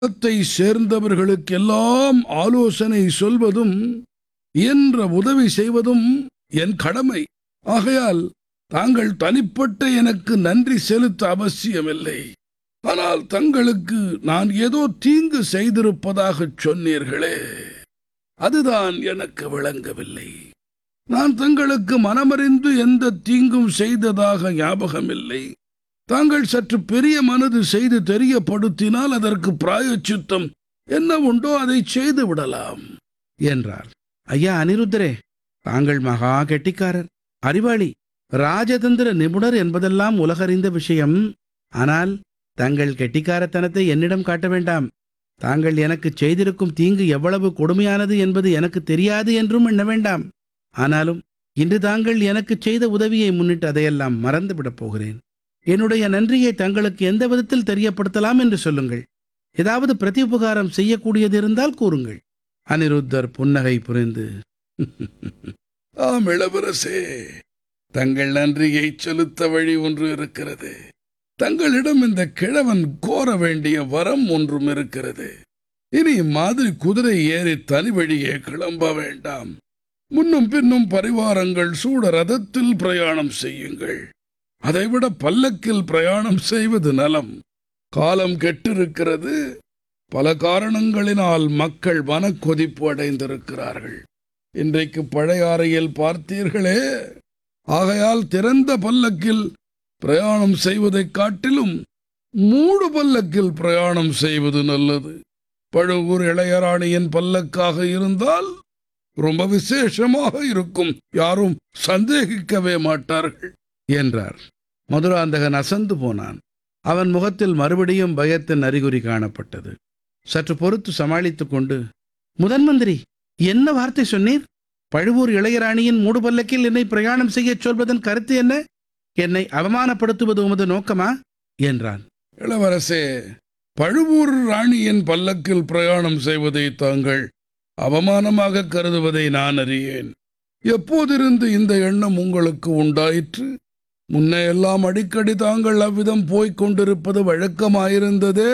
குலத்தை சேர்ந்தவர்களுக்கெல்லாம் ஆலோசனை சொல்வதும் இயன்ற உதவி செய்வதும் என் கடமை ஆகையால் தாங்கள் தனிப்பட்ட எனக்கு நன்றி செலுத்த அவசியமில்லை ஆனால் தங்களுக்கு நான் ஏதோ தீங்கு செய்திருப்பதாகச் சொன்னீர்களே அதுதான் எனக்கு விளங்கவில்லை நான் தங்களுக்கு மனமறிந்து எந்த தீங்கும் செய்ததாக ஞாபகமில்லை தாங்கள் சற்று பெரிய மனது செய்து தெரியப்படுத்தினால் அதற்கு பிராயச்சித்தம் என்ன உண்டோ அதை செய்து விடலாம் என்றார் ஐயா அனிருத்தரே தாங்கள் மகா கெட்டிக்காரர் அறிவாளி ராஜதந்திர நிபுணர் என்பதெல்லாம் உலகறிந்த விஷயம் ஆனால் தங்கள் கெட்டிக்காரத்தனத்தை என்னிடம் காட்ட வேண்டாம் தாங்கள் எனக்கு செய்திருக்கும் தீங்கு எவ்வளவு கொடுமையானது என்பது எனக்கு தெரியாது என்றும் எண்ண வேண்டாம் ஆனாலும் இன்று தாங்கள் எனக்கு செய்த உதவியை முன்னிட்டு அதையெல்லாம் மறந்துவிடப் போகிறேன் என்னுடைய நன்றியை தங்களுக்கு எந்த விதத்தில் தெரியப்படுத்தலாம் என்று சொல்லுங்கள் ஏதாவது பிரதிஉபகாரம் செய்யக்கூடியது இருந்தால் கூறுங்கள் அனிருத்தர் புன்னகை புரிந்து ஆம் இளவரசே தங்கள் நன்றியை செலுத்த வழி ஒன்று இருக்கிறது தங்களிடம் இந்த கிழவன் கோர வேண்டிய வரம் ஒன்றும் இருக்கிறது இனி மாதிரி குதிரை ஏறி தனி வழியே கிளம்ப வேண்டாம் முன்னும் பின்னும் பரிவாரங்கள் சூட ரதத்தில் பிரயாணம் செய்யுங்கள் அதைவிட பல்லக்கில் பிரயாணம் செய்வது நலம் காலம் கெட்டிருக்கிறது பல காரணங்களினால் மக்கள் மனக்கொதிப்பு அடைந்திருக்கிறார்கள் இன்றைக்கு பழையாறையில் பார்த்தீர்களே ஆகையால் திறந்த பல்லக்கில் பிரயாணம் செய்வதைக் காட்டிலும் மூடு பல்லக்கில் பிரயாணம் செய்வது நல்லது பழுவூர் இளையராணியின் பல்லக்காக இருந்தால் ரொம்ப விசேஷமாக இருக்கும் யாரும் சந்தேகிக்கவே மாட்டார்கள் என்றார் மதுராந்தகன் அசந்து போனான் அவன் முகத்தில் மறுபடியும் பயத்தின் அறிகுறி காணப்பட்டது சற்று பொறுத்து சமாளித்துக் கொண்டு முதன் மந்திரி என்ன வார்த்தை சொன்னீர் பழுவூர் இளையராணியின் மூடுபல்லக்கில் என்னை பிரயாணம் செய்யச் சொல்வதன் கருத்து என்ன என்னை அவமானப்படுத்துவது உமது நோக்கமா என்றான் இளவரசே பழுவூர் ராணியின் பல்லக்கில் பிரயாணம் செய்வதை தாங்கள் அவமானமாக கருதுவதை நான் அறியேன் எப்போதிருந்து இந்த எண்ணம் உங்களுக்கு உண்டாயிற்று முன்ன எல்லாம் அடிக்கடி தாங்கள் அவ்விதம் போய்க் கொண்டிருப்பது வழக்கமாயிருந்ததே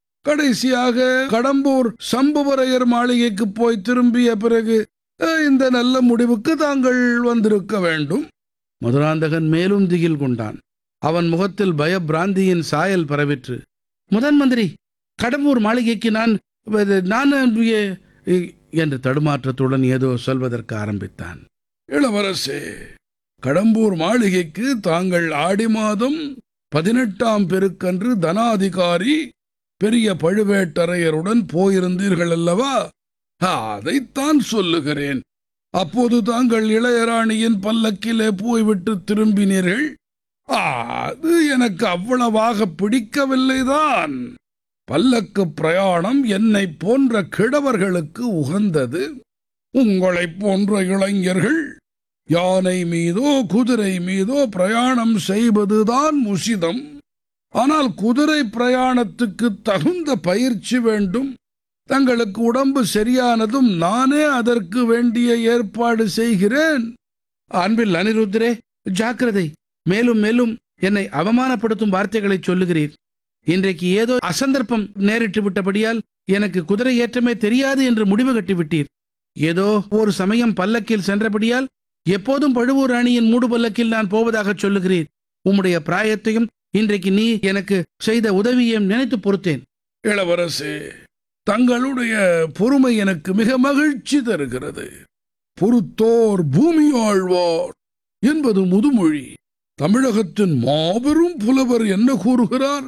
கடைசியாக கடம்பூர் சம்புவரையர் மாளிகைக்கு போய் திரும்பிய பிறகு அஹ், இந்த நல்ல முடிவுக்கு தாங்கள் வந்திருக்க வேண்டும் மதுராந்தகன் மேலும் திகில் கொண்டான் அவன் முகத்தில் பயபிராந்தியின் சாயல் பரவிற்று முதன் மந்திரி கடம்பூர் மாளிகைக்கு நான் நான் எ- எ- என்று தடுமாற்றத்துடன் ஏதோ சொல்வதற்கு ஆரம்பித்தான் இளவரசே கடம்பூர் மாளிகைக்கு தாங்கள் ஆடி மாதம் பதினெட்டாம் பெருக்கன்று தனாதிகாரி பெரிய பழுவேட்டரையருடன் போயிருந்தீர்கள் அல்லவா ஆ, அதைத்தான் சொல்லுகிறேன் அப்போது தாங்கள் இளையராணியின் பல்லக்கிலே போய்விட்டு திரும்பினீர்கள் ஆ, அது எனக்கு அவ்வளவாக பிடிக்கவில்லைதான் பல்லக்கு பிரயாணம் என்னை போன்ற கிழவர்களுக்கு உகந்தது உங்களைப் போன்ற இளைஞர்கள் யானை மீதோ குதிரை மீதோ பிரயாணம் செய்வதுதான் உசிதம் ஆனால் குதிரை பிரயாணத்துக்கு தகுந்த பயிற்சி வேண்டும் தங்களுக்கு உடம்பு சரியானதும் நானே அதற்கு வேண்டிய ஏற்பாடு செய்கிறேன் அன்பில் அனிருத்தரே ஜாக்கிரதை மேலும் மேலும் என்னை அவமானப்படுத்தும் வார்த்தைகளை சொல்லுகிறீர் இன்றைக்கு ஏதோ அசந்தர்ப்பம் நேரிட்டு விட்டபடியால் எனக்கு குதிரை ஏற்றமே தெரியாது என்று முடிவு கட்டிவிட்டீர் ஏதோ ஒரு சமயம் பல்லக்கில் சென்றபடியால் எப்போதும் பழுவூர் ராணியின் மூடு பல்லக்கில் நான் போவதாகச் சொல்லுகிறீர் உம்முடைய பிராயத்தையும் இன்றைக்கு நீ எனக்கு செய்த உதவியையும் நினைத்து பொறுத்தேன் இளவரசே தங்களுடைய பொறுமை எனக்கு மிக மகிழ்ச்சி தருகிறது பொறுத்தோர் பூமி ஆழ்வார் என்பது முதுமொழி தமிழகத்தின் மாபெரும் புலவர் என்ன கூறுகிறார்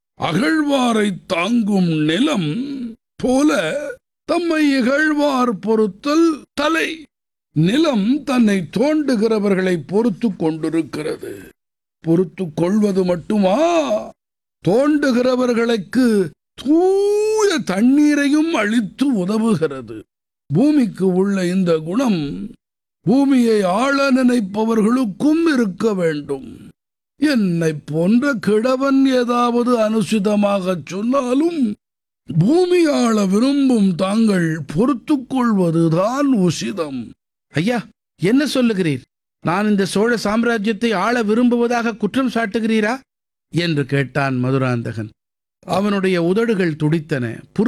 அகழ்வாரை தாங்கும் நிலம் போல தம்மை இகழ்வார் பொறுத்தல் தலை நிலம் தன்னை தோண்டுகிறவர்களை பொறுத்து கொண்டிருக்கிறது பொறுத்து கொள்வது மட்டுமா தோண்டுகிறவர்களுக்கு தூய தண்ணீரையும் அளித்து உதவுகிறது பூமிக்கு உள்ள இந்த குணம் பூமியை ஆள நினைப்பவர்களுக்கும் இருக்க வேண்டும் என்னை போன்ற கிழவன் ஏதாவது அனுசிதமாகச் சொன்னாலும் பூமி ஆள விரும்பும் தாங்கள் பொறுத்துக் கொள்வதுதான் உசிதம் ஐயா என்ன சொல்லுகிறீர் நான் இந்த சோழ சாம்ராஜ்யத்தை ஆள விரும்புவதாக குற்றம் சாட்டுகிறீரா என்று கேட்டான் மதுராந்தகன் அவனுடைய உதடுகள் துடித்தன